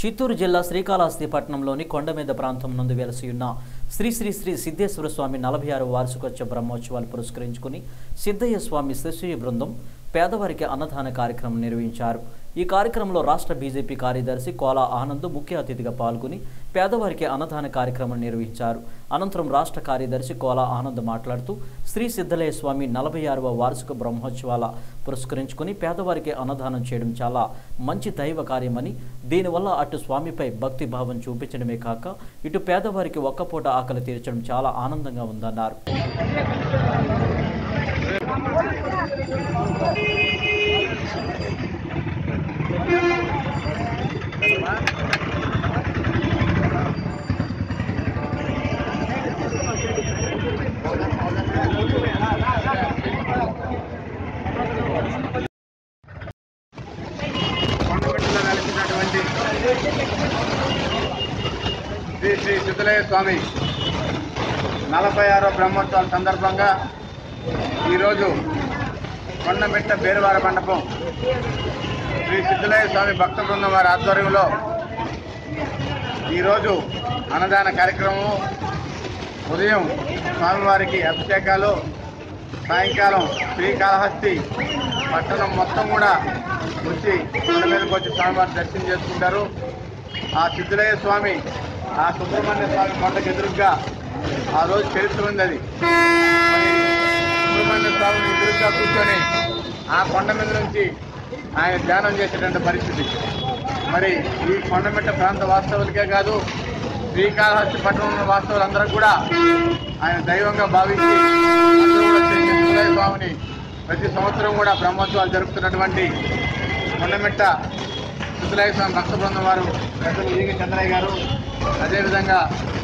చిత్తూరు జిల్లా శ్రీకాళహస్తి పట్టణంలోని కొండమీద ప్రాంతం నందు వెలసి ఉన్న శ్రీ శ్రీ శ్రీ సిద్ధేశ్వర స్వామి నలభై ఆరు వార్షికోత్సవ బ్రహ్మోత్సవాలు పురస్కరించుకుని సిద్ధయ్య స్వామి శిష్య బృందం పేదవారికి అన్నదాన కార్యక్రమం నిర్వహించారు ఈ కార్యక్రమంలో రాష్ట్ర బీజేపీ కార్యదర్శి కోలా ఆనంద్ ముఖ్య అతిథిగా పాల్గొని పేదవారికి అన్నదాన కార్యక్రమం నిర్వహించారు అనంతరం రాష్ట్ర కార్యదర్శి కోలా ఆనంద్ మాట్లాడుతూ శ్రీ సిద్ధలయ్య స్వామి నలభై ఆరవ వార్షిక బ్రహ్మోత్సవాల పురస్కరించుకుని పేదవారికి అన్నదానం చేయడం చాలా మంచి దైవ కార్యమని దీనివల్ల అటు స్వామిపై భక్తి భావం చూపించడమే కాక ఇటు పేదవారికి ఒక్కపూట ఆకలి తీర్చడం చాలా ఆనందంగా ఉందన్నారు కొండగట్టులో కలిసినటువంటి శ్రీ శ్రీ సిద్ధలయ్య స్వామి నలభై ఆరో బ్రహ్మోత్సవాల సందర్భంగా ఈరోజు కొండమిట్ట బేరువార మండపం శ్రీ సిద్ధలయ్య స్వామి భక్త బృందం వారి ఆధ్వర్యంలో ఈరోజు అన్నదాన కార్యక్రమం ఉదయం స్వామివారికి అభిషేకాలు సాయంకాలం శ్రీకాళహస్తి పట్టణం మొత్తం కూడా వచ్చి కొండ మీదకి వచ్చి స్వామివారి దర్శనం చేసుకుంటారు ఆ సిద్ధులయ్య స్వామి ఆ సుబ్రహ్మణ్య స్వామి కొండకి ఎదురుగ్గా ఆ రోజు చరిత్ర ఉంది అది మరి సుబ్రహ్మణ్య స్వామి ఎదురుగ్గా కూర్చొని ఆ కొండ మీద నుంచి ఆయన ధ్యానం చేసేటువంటి పరిస్థితి మరి ఈ కొండమిట్ట ప్రాంత వాస్తవులకే కాదు శ్రీకాళహస్తి పట్టణంలో వాస్తవులందరూ కూడా ఆయన దైవంగా భావించి అందరూ కూడా శ్రీ వెంకటేశ్వర స్వామిని ప్రతి సంవత్సరం కూడా బ్రహ్మోత్సవాలు జరుపుతున్నటువంటి కొండమిట్ట సుతులయ్య స్వామి భక్త బృందం వారు పెద్దలు ఈగ చంద్రయ్య గారు అదేవిధంగా